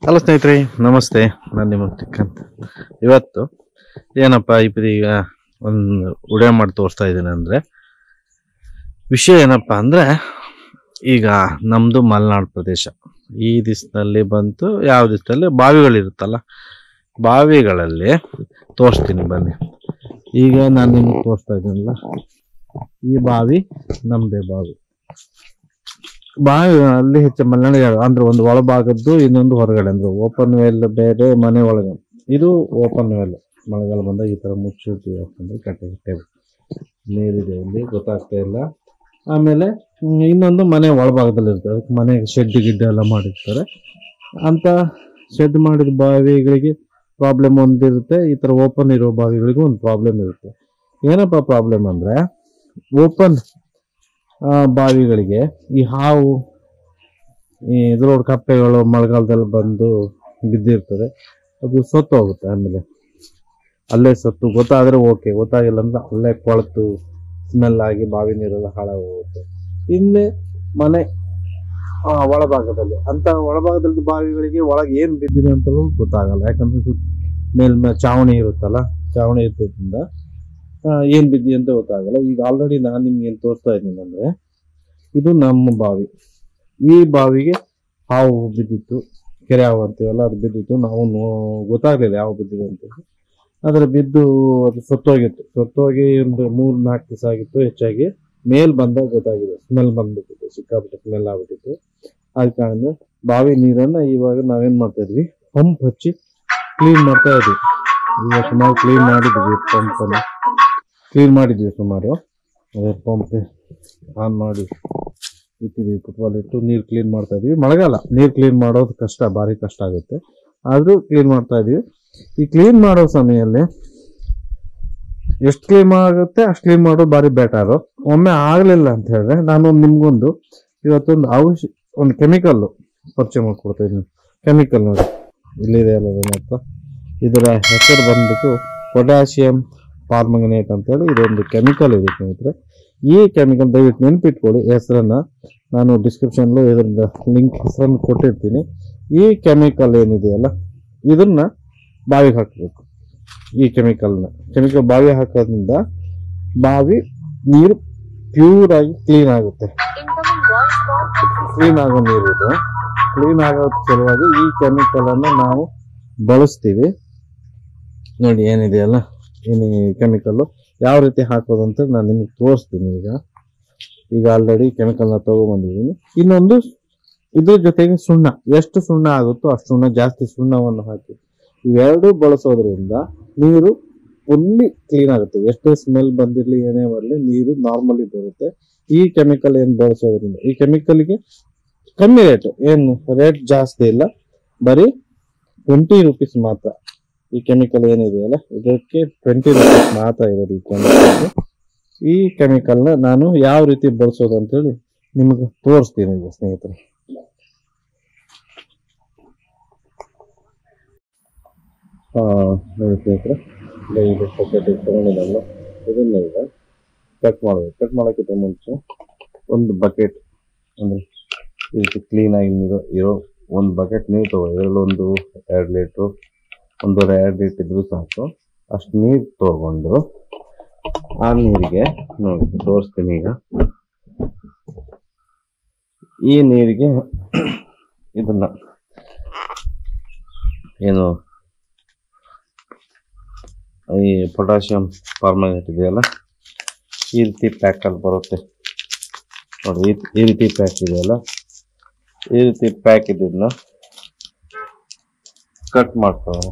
Hello ಸ್ನೇಹಿತರೆ ನಮಸ್ತೆ ನಾನು ನಿಮ್ಮ ಟಿಕ್ಕಂತ ಇವತ್ತು ಏನಪ್ಪ ಇಬ್ಬರು ಈಗ ಒಂದು ಉಡೆ ಮಾಡಿ ತೋರಿಸ್ತಾ ಇದ್ದೀನಿ ಅಂದರೆ ವಿಷಯ ಏನಪ್ಪ ಅಂದರೆ ಈಗ ನಮ್ಮದು ಮಲೆನಾಡು ಪ್ರದೇಶ ಈ ದಿವಸದಲ್ಲಿ ಬಂತು ಯಾವ ದಿವಸದಲ್ಲಿ ಬಾವಿಗಳಿರುತ್ತಲ್ಲ ಬಾವಿಗಳಲ್ಲಿ ತೋರಿಸ್ತೀನಿ ಬನ್ನಿ ಈಗ ನಾನು ನಿಮ್ಗೆ ತೋರಿಸ್ತಾ ಇದ್ದೀನಲ್ಲ ಈ ಬಾವಿ ನಮ್ಮದೇ ಬಾವಿ ಬಾವಿ ಅಲ್ಲಿ ಹೆಚ್ಚು ಮಲೆನಾಡು ಅಂದ್ರೆ ಒಂದು ಒಳಭಾಗದ್ದು ಇನ್ನೊಂದು ಹೊರಗಡೆ ಅಂದ್ರೆ ಓಪನ್ ವೆಲ್ ಬೇರೆ ಮನೆ ಒಳಗೆ ಇದು ಓಪನ್ ವೆಲ್ ಮಳೆಗಾಲ ಬಂದಾಗ ಈ ತರ ಮುಚ್ಚಿರ್ತೀವಿ ಯಾಕಂದ್ರೆ ಕಟ್ಟೆ ಕಟ್ಟೆ ನೀರಿದೆ ಇಲ್ಲಿ ಗೊತ್ತಾಗ್ತಾ ಇಲ್ಲ ಆಮೇಲೆ ಹ್ಮ್, ಇನ್ನೊಂದು ಮನೆ ಒಳಭಾಗದಲ್ಲಿ ಇರ್ತದೆ ಅದಕ್ಕೆ ಮನೆ ಶೆಡ್ ಗಿಡ್ಡ ಎಲ್ಲ ಮಾಡಿರ್ತಾರೆ ಅಂತ ಶೆಡ್ ಮಾಡಿದ ಬಾವಿಗಳಿಗೆ ಪ್ರಾಬ್ಲಮ್ ಒಂದಿರುತ್ತೆ ಈ ತರ ಓಪನ್ ಇರೋ ಬಾವಿಗಳಿಗೂ ಒಂದು ಪ್ರಾಬ್ಲಮ್ ಇರುತ್ತೆ ಏನಪ್ಪ ಪ್ರಾಬ್ಲಮ್ ಅಂದ್ರೆ ಓಪನ್ ಬಾವಿಗಳಿಗೆ ಈ ಹಾವು ಈ ಇದ್ರೊಳಗೆ ಕಪ್ಪೆಗಳು ಮಳೆಗಾಲದಲ್ಲಿ ಬಂದು ಬಿದ್ದಿರ್ತದೆ ಅದು ಸತ್ತು ಹೋಗುತ್ತೆ ಆಮೇಲೆ ಅಲ್ಲೇ ಸತ್ತು ಗೊತ್ತಾದ್ರೆ ಓಕೆ ಗೊತ್ತಾಗಿಲ್ಲ ಅಂದ್ರೆ ಅಲ್ಲೇ ಕೊಳೆತು ಸ್ಮೆಲ್ ಆಗಿ ಬಾವಿ ನೀರೆಲ್ಲ ಹಾಳಾಗೋಗುತ್ತೆ ಇಲ್ಲೇ ಮನೆ ಆ, ಒಳಭಾಗದಲ್ಲಿ ಅಂತ ಒಳಭಾಗದಲ್ಲಿ ಬಾವಿಗಳಿಗೆ ಒಳಗೆ ಏನ್ ಬಿದ್ದಿದೆ ಅಂತಲೂ ಗೊತ್ತಾಗಲ್ಲ ಯಾಕಂದ್ರೆ ಸುತ್ತ ಮೇಲ್ಮೇ ಚಾವಣಿ ಇರುತ್ತಲ್ಲ ಚಾವಣಿ ಇರ್ತದ್ರಿಂದ ಆ, ಏನ್ ಬಿದ್ದಿ ಅಂತ ಗೊತ್ತಾಗಲ್ಲ ಈಗ ಆಲ್ರೆಡಿ ನಾನು ನಿಮ್ಗೆ ಏನ್ ತೋರಿಸ್ತಾ ಇದ್ದೀನಿ ಅಂದ್ರೆ ಇದು ನಮ್ಮ ಬಾವಿ ಈ ಬಾವಿಗೆ ಹಾವು ಬಿದ್ದಿತ್ತು ಕೆರೆ ಹಾವು ಅಂತೀವಲ್ಲ ಅದು ಬಿದ್ದಿತ್ತು ನಾವು ನೋ ಗೊತ್ತಾಗ್ಲಿಲ್ಲ ಯಾವ ಬಿದ್ದಿದೆ ಅಂತ ಆದ್ರೆ ಬಿದ್ದು ಅದು ಸತ್ತೋಗಿತ್ತು ಸತ್ತೋಗಿ ಒಂದು ಮೂರ್ ನಾಲ್ಕು ದಿವಸ ಆಗಿತ್ತು ಹೆಚ್ಚಾಗಿ ಮೇಲ್ ಬಂದಾಗ ಗೊತ್ತಾಗಿದೆ ಸ್ಮೆಲ್ ಬಂದ್ಬಿಟ್ಟಿತ್ತು ಸಿಕ್ಕಾಪಟ್ಟೆ ಸ್ಮೆಲ್ ಆಗ್ಬಿಟ್ಟಿತ್ತು ಆದ ಕಾರಣ ಬಾವಿ ನೀರನ್ನ ಇವಾಗ ನಾವೇನ್ ಮಾಡ್ತಾ ಇದ್ವಿ ಪಂಪ್ ಹಚ್ಚಿ ಕ್ಲೀನ್ ಮಾಡ್ತಾ ಇದ್ವಿ ಈಗ ಸುಮಾರು ಕ್ಲೀನ್ ಮಾಡಿದ್ವಿ ಪಂಪ್ ಅನ್ನು ಕ್ಲೀನ್ ಮಾಡಿದ್ವಿ ಸುಮಾರು ಅದೇ ಪಂಪ್ ಆನ್ ಮಾಡಿ ಇಟ್ಟಿದ್ವಿ ಫುಟ್ಬಾಲ್ ಇಟ್ಟು ನೀರು ಕ್ಲೀನ್ ಮಾಡ್ತಾ ಇದೀವಿ ಮಳೆಗಾಲ ನೀರು ಕ್ಲೀನ್ ಮಾಡೋದು ಕಷ್ಟ ಭಾರಿ ಕಷ್ಟ ಆಗುತ್ತೆ ಆದ್ರೂ ಕ್ಲೀನ್ ಮಾಡ್ತಾ ಇದೀವಿ ಈ ಕ್ಲೀನ್ ಮಾಡೋ ಸಮಯದಲ್ಲಿ ಎಷ್ಟು ಕ್ಲೀನ್ ಆಗುತ್ತೆ ಅಷ್ಟು ಕ್ಲೀನ್ ಮಾಡೋದು ಭಾರಿ ಬೆಟರು ಒಮ್ಮೆ ಆಗಲಿಲ್ಲ ಅಂತ ಹೇಳಿದ್ರೆ ನಾನು ನಿಮ್ಗೊಂದು ಇವತ್ತೊಂದು ಔಷಧಿ ಒಂದು ಕೆಮಿಕಲ್ ಪರಿಚಯ ಮಾಡ್ಕೊಡ್ತಾ ಇದ್ದೀನಿ ಕೆಮಿಕಲ್ ನೋಡಿ ಇಲ್ಲಿದೆ ಅಲ್ಲ ನನ್ನ ಹತ್ರ ಇದರ ಹೆಸರು ಬಂದ್ಬಿಟ್ಟು ಪೊಟ್ಯಾಷಿಯಂ ಪಾರ್ಮಂಗನೇಟ್ ಅಂತೇಳಿ ಇದೊಂದು ಕೆಮಿಕಲ್ ಇದೆ ಸ್ನೇಹಿತರೆ ಈ ಕೆಮಿಕಲ್ ದಯವಿಟ್ಟು ನೆನ್ಪಿಟ್ಕೊಳ್ಳಿ ಹೆಸರನ್ನ ನಾನು ಡಿಸ್ಕ್ರಿಪ್ಷನ್ಲು ಇದರಿಂದ ಲಿಂಕ್ ಹೆಸರನ್ನು ಕೊಟ್ಟಿರ್ತೀನಿ ಈ ಕೆಮಿಕಲ್ ಏನಿದೆಯಲ್ಲ ಇದನ್ನ ಬಾವಿಗೆ ಹಾಕಬೇಕು ಈ ಕೆಮಿಕಲ್ನ ಕೆಮಿಕಲ್ ಬಾವಿ ಹಾಕೋದ್ರಿಂದ ಬಾವಿ ನೀರು ಪ್ಯೂರ್ ಆಗಿ ಕ್ಲೀನ್ ಆಗುತ್ತೆ Incoming voice call from clean ಆಗೋ ನೀರು ಇದು ಕ್ಲೀನ್ ಆಗೋ ಸಲುವಾಗಿ ಈ ಕೆಮಿಕಲ್ ಅನ್ನು ನಾವು ಬಳಸ್ತೀವಿ ನೋಡಿ ಏನಿದೆಯಲ್ಲ ಏನು ಕೆಮಿಕಲ್ ಯಾವ ರೀತಿ ಹಾಕೋದು ಅಂತ ನಾನು ನಿಮ್ಗೆ ತೋರಿಸ್ತೀನಿ ಈಗ ಈಗ ಆಲ್ರೆಡಿ ಕೆಮಿಕಲ್ನ ತಗೊಂಡ್ಬಂದಿದ್ದೀನಿ ಇನ್ನೊಂದು ಇದ್ರ ಜೊತೆಗೆ ಸುಣ್ಣ ಎಷ್ಟು ಸುಣ್ಣ ಆಗುತ್ತೋ ಅಷ್ಟು ಸುಣ್ಣ ಜಾಸ್ತಿ ಸುಣ್ಣವನ್ನು ಹಾಕಿ ಇವೆರಡೂ ಬಳಸೋದ್ರಿಂದ ನೀರು ಫುಲ್ಲಿ ಕ್ಲೀನ್ ಆಗುತ್ತೆ ಎಷ್ಟೇ ಸ್ಮೆಲ್ ಬಂದಿರಲಿ ಏನೇ ಬರಲಿ ನೀರು ನಾರ್ಮಲಿ ಬರುತ್ತೆ ಈ ಕೆಮಿಕಲ್ ಏನು ಬಳಸೋದ್ರಿಂದ ಈ ಕೆಮಿಕಲ್ಗೆ ಕಮ್ಮಿ ರೇಟ್ ಏನು ರೇಟ್ ಜಾಸ್ತಿ ಇಲ್ಲ ಬರೀ ಟ್ವೆಂಟಿ ರುಪೀಸ್ ಮಾತ್ರ ಈ ಕೆಮಿಕಲ್ ಏನಿದೆಯಲ್ಲ ಇದಕ್ಕೆ ಟ್ವೆಂಟಿ ರುಪೀಸ್ ಮಾತ್ರ ಇರೋದು ಈ ಕೆಮಿಕಲ್ ಈ ಕೆಮಿಕಲ್ನ ನಾನು ಯಾವ ರೀತಿ ಬಳಸೋದು ಅಂತೇಳಿ ನಿಮಗೆ ತೋರಿಸ್ತೀನಿ ಈಗ ಸ್ನೇಹಿತರೆ ಆ, ನೋಡಿ ಸ್ನೇಹಿತರೆ ಇಲ್ಲ ಇದು ಪಾಕೆಟ್ ತಗೊಂಡಿದ್ದಲ್ಲ ಇದನ್ನ ಈಗ ಕಟ್ ಮಾಡಬೇಕು ಕಟ್ ಮಾಡೋಕ್ಕಿಂತ ಮುಂಚೆ ಒಂದು ಬಕೆಟ್ ಅಂದ್ರೆ ಈ ರೀತಿ ಕ್ಲೀನ್ ಆಗಿ ನೀರು ಇರೋ ಒಂದು ಬಕೆಟ್ ನೀರು ತಗೋ ಇದರಲ್ಲಿ ಒಂದು ಎರಡು ಲೀಟ್ರು ಒಂದೂವರೆ ಎರಡು ಲೀಟರ್ ಇದ್ರೂ ಸಾಕು ಅಷ್ಟು ನೀರು ತಗೊಂಡು ಆ ನೀರಿಗೆ ನೋಡಿ ತೋರಿಸ್ತೀನಿ ಈಗ ಈ ನೀರಿಗೆ ಇದನ್ನ ಏನು ಈ ಪೊಟ್ಯಾಷಿಯಂ ಫಾರ್ಮನೇಟ್ ಇದೆಯಲ್ಲ ಈ ರೀತಿ ಪ್ಯಾಕಲ್ಲಿ ಬರುತ್ತೆ ನೋಡಿ ಈ ಈ ರೀತಿ ಪ್ಯಾಕ್ ಇದೆಯಲ್ಲ ಈ ರೀತಿ ಪ್ಯಾಕ್ ಇದನ್ನ ಕಟ್ ಮಾಡ್ಕೊಳ್ಳೋಣ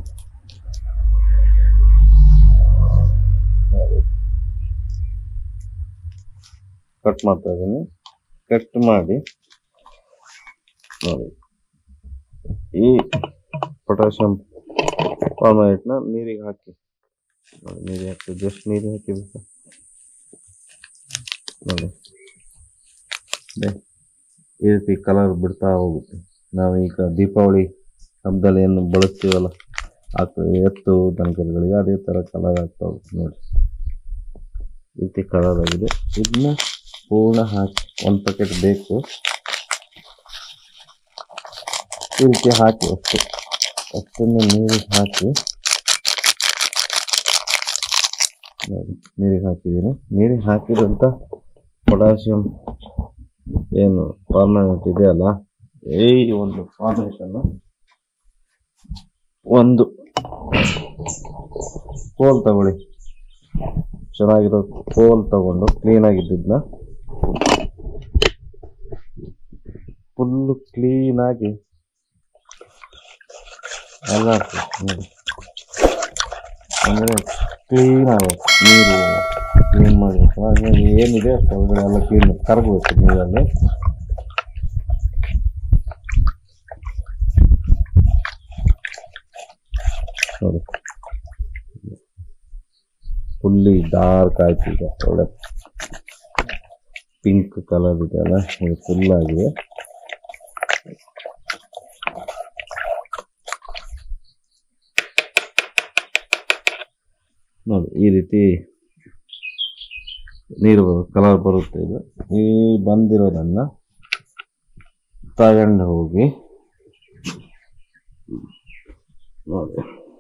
ಕಟ್ ಮಾಡ್ತಾ ಇದ್ದೀನಿ ಕಟ್ ಮಾಡಿ ನೋಡಿ ಈ ಪೊಟ್ಯಾಷಿಯಂ ಫಾರ್ಮನೇಟ್ನ ನೀರಿಗೆ ಹಾಕಿ ನೋಡಿ ನೀರಿಗೆ ಹಾಕಿ ಜಸ್ಟ್ ನೀರಿಗೆ ಹಾಕಿಬೇಕು ನೋಡಿ ಇದೆ. ಈ ರೀತಿ ಕಲರ್ ಬಿಡ್ತಾ ಹೋಗುತ್ತೆ ನಾವು ಈಗ ದೀಪಾವಳಿ ಹಬ್ಬದಲ್ಲಿ ಏನು ಬಳಸ್ತೀವಲ್ಲ ಆಕ ಎತ್ತು ದನಕರುಗಳಿಗೆ ಅದೇ ಥರ ಕಲರ್ ಆಗ್ತಾ ಹೋಗುತ್ತೆ ನೋಡಿ ಈ ರೀತಿ ಕಲರ್ ಆಗಿದೆ ಇದನ್ನ ಪೂರ್ಣ ಹಾಕಿ ಒಂದು ಪ್ಯಾಕೆಟ್ ಬೇಕು ಈ ರೀತಿ ಹಾಕಿ ಅಷ್ಟೇ ಅಷ್ಟನ್ನು ನೀರಿಗೆ ಹಾಕಿ ನೋಡಿ, ನೀರಿಗೆ ಹಾಕಿದ್ದೀನಿ ನೀರಿಗೆ ಹಾಕಿದಂಥ ಪೊಟ್ಯಾಷಿಯಂ ಏನು ಪರ್ಮನೆಂಟ್ ಇದೆಯಲ್ಲ ಈ ಒಂದು ಫಾರ್ಮೇಷನ್ ಒಂದು ಕೋಲ್ ತಗೊಳ್ಳಿ ಚೆನ್ನಾಗಿರೋ ಕೋಲ್ ತಗೊಂಡು ಕ್ಲೀನ್ ಆಗಿದ್ದನ್ನ ಫುಲ್ಲು ಕ್ಲೀನಾಗಿ ಎಲ್ಲ ನೋಡಿ ಅಂದರೆ ಕ್ಲೀನ್ ಆಗಬೇಕು ನೀರು ಕ್ಲೀನ್ ಮಾಡಬೇಕು ಹಾಗಾಗಿ ಏನಿದೆ ಒಳಗಡೆ ಎಲ್ಲ ಕ್ಲೀನ್ ಕರಗಬೇಕು ನೀರಲ್ಲಿ ನೋಡಿ ಫುಲ್ಲಿ ಡಾರ್ಕ್ ಆಯ್ತು ಈಗ ಒಳ್ಳೆ ಪಿಂಕ್ ಕಲರ್ ಇದೆ ಅಲ್ಲ ಇದು ಫುಲ್ ಆಗಿದೆ ನೋಡಿ ಈ ರೀತಿ ನೀರು ಕಲರ್ ಬರುತ್ತೆ ಇದು ಈ ಬಂದಿರೋದನ್ನ ತಗೊಂಡು ಹೋಗಿ ನೋಡಿ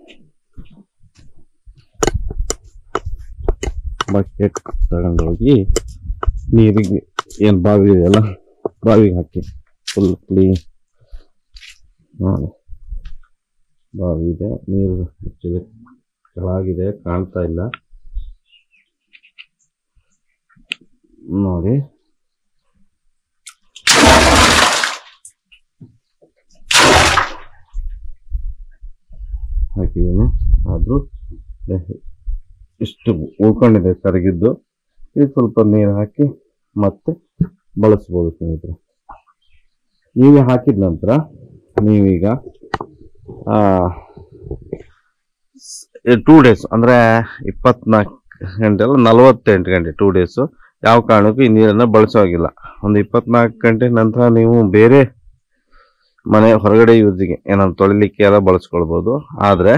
ಬಕೆಟ್ ತಗೊಂಡು ಹೋಗಿ ನೀರಿಗೆ ಏನು ಬಾವಿ ಇದೆಯಲ್ಲ ಬಾವಿಗೆ ಹಾಕಿ ಫುಲ್ ಕ್ಲೀನ್ ನೋಡಿ ಬಾವಿ ಇದೆ ನೀರು ಹೆಚ್ಚಿದೆ ಕೆಳಗಿದೆ ಕಾಣ್ತಾ ಇಲ್ಲ ನೋಡಿ ಹಾಕಿದ್ದೀನಿ ಆದರೂ ಇಷ್ಟು ಉಳ್ಕೊಂಡಿದೆ ಕರಗಿದ್ದು ಇದು ಸ್ವಲ್ಪ ನೀರು ಹಾಕಿ ಮತ್ತೆ ಬಳಸ್ಬೋದು ಸ್ನೇಹಿತರೆ ನೀವೇ ಹಾಕಿದ ನಂತರ ನೀವೀಗ ಟೂ ಡೇಸ್ ಅಂದರೆ ಇಪ್ಪತ್ನಾಲ್ಕು ಗಂಟೆ ಅಲ್ಲ ನಲವತ್ತೆಂಟು ಗಂಟೆ ಟೂ ಡೇಸು ಯಾವ ಕಾರಣಕ್ಕೂ ಈ ನೀರನ್ನು ಬಳಸೋ ಹಾಗಿಲ್ಲ ಒಂದು ಇಪ್ಪತ್ನಾಲ್ಕು ಗಂಟೆ ನಂತರ ನೀವು ಬೇರೆ ಮನೆ ಹೊರಗಡೆ ಯೂಸಿಗೆ ಏನಾದ್ರು ತೊಳಿಲಿಕ್ಕೆ ಎಲ್ಲ ಬಳಸ್ಕೊಳ್ಬೋದು ಆದರೆ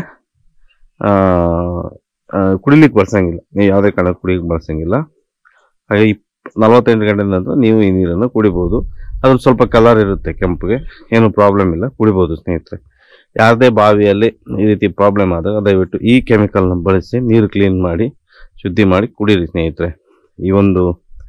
ಕುಡಿಲಿಕ್ಕೆ ಬಳಸಂಗಿಲ್ಲ ನೀವು ಯಾವುದೇ ಕಾರಣಕ್ಕೆ ಕುಡಿಲಿಕ್ಕೆ ಬಳಸಂಗಿಲ್ಲ ಹಾಗೆ ಇಪ್ ನಲವತ್ತೆಂಟು ಗಂಟೆ ನಂತರ ನೀವು ಈ ನೀರನ್ನು ಕುಡಿಬೋದು ಅದ್ರಲ್ಲಿ ಸ್ವಲ್ಪ ಕಲರ್ ಇರುತ್ತೆ ಕೆಂಪಿಗೆ ಏನು ಪ್ರಾಬ್ಲಮ್ ಇಲ್ಲ ಕುಡಿಬೋದು ಸ್ನೇಹಿತರೆ ಯಾವುದೇ ಬಾವಿಯಲ್ಲಿ ಈ ರೀತಿ ಪ್ರಾಬ್ಲಮ್ ಆದಾಗ ದಯವಿಟ್ಟು ಈ ಕೆಮಿಕಲ್ನ ಬಳಸಿ ನೀರು ಕ್ಲೀನ್ ಮಾಡಿ ಶುದ್ಧಿ ಮಾಡಿ ಕುಡೀರಿ ಸ್ನೇಹಿತರೆ ಈ ಒಂದು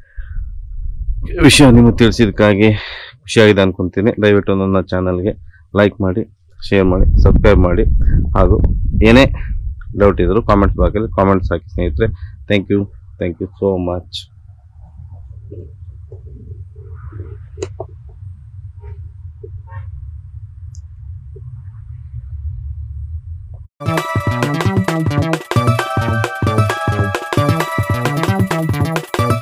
ವಿಷಯ ನಿಮಗೆ ತಿಳಿಸಿದ್ದಕ್ಕಾಗಿ ಖುಷಿಯಾಗಿದೆ ಅನ್ಕೊಂತೀನಿ ದಯವಿಟ್ಟು ನನ್ನ ಚಾನಲ್ಗೆ ಲೈಕ್ ಮಾಡಿ ಶೇರ್ ಮಾಡಿ ಸಬ್ಸ್ಕ್ರೈಬ್ ಮಾಡಿ ಹಾಗೂ ಏನೇ ಡೌಟ್ ಇದ್ದರೂ ಕಾಮೆಂಟ್ಸ್ ಬಾಕಲ್ಲಿ ಕಾಮೆಂಟ್ಸ್ ಹಾಕಿ ಸ್ನೇಹಿತರೆ thank you thank you so much